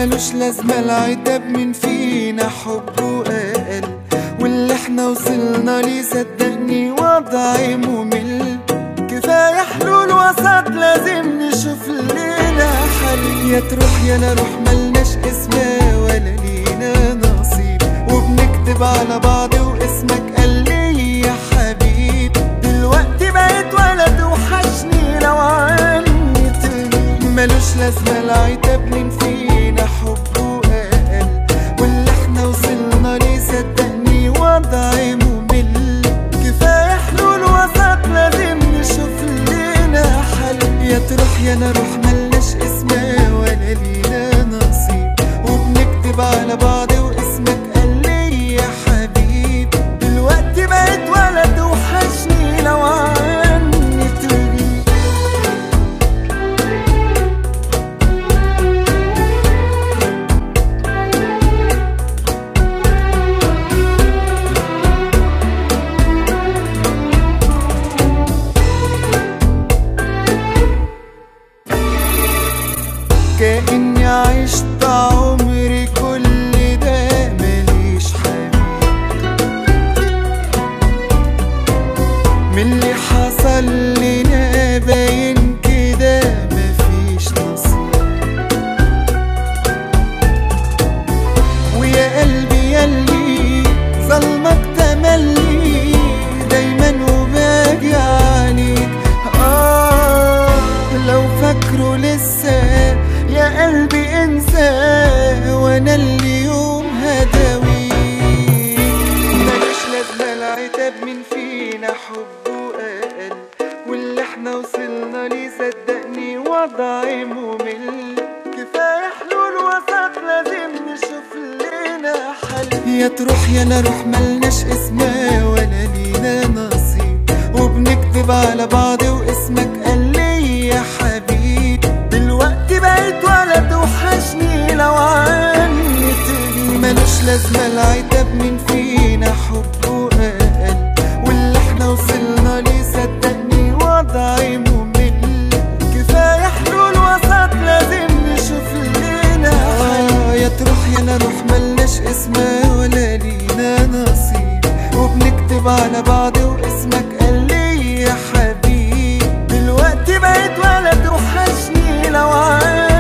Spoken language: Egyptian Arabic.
ملوش لازمة العتاب من فينا حبه أقل واللي احنا وصلنا ليه صدقني وضعي ممل كفاية حلول وسط لازم نشوف لينا حل يا تروح يا نروح ملناش اسم ولا لينا نصيب وبنكتب على بعض واسمك قال لي يا حبيب دلوقتي بقيت ولد وحشني لو عني تغيب ملوش لازمة العتاب من فينا حبه أقل واللي احنا وصلنا ليه صدقني وضعي ممل كفاية حلول وسط لازم نشوف لينا حل يا تروح يا نروح ملناش اسم ولا لينا نصيب وبنكتب على بعض واسمك قال لي يا حبيب دلوقتي بقيت ولد وحشني لو عني تغيب كأني عشت عمري كل ده ماليش حبيب من اللي حصل لنا باين كده مفيش نصيب ويا قلبي ياللي ظلمك تملي دايما وباجي عليك آه لو فاكره لسه يا قلبي انسى وانا اليوم هداويك ماليش لازمة العتاب من فينا حبه أقل واللي احنا وصلنا ليه صدقني وضعي ممل كفاية حلول وسط لازم نشوف لينا حل يا تروح يا نروح ملناش اسم ولا لينا نصيب وبنكتب على بعض واسمك قال لي يا حبيب دلوقتي بقيت ولد وحشني لو عني تغيب ملوش لازمة العتاب من فينا حبه أقل واللي احنا وصلنا ليه صدقني وضعي ممل كفاية حلول وسط لازم نشوف لينا حل يا تروح يا نروح ملناش اسم ولا لينا نصيب وبنكتب على بعض واسمك قال لي يا حبيب دلوقتي بقيت ولد وحشني لو عاد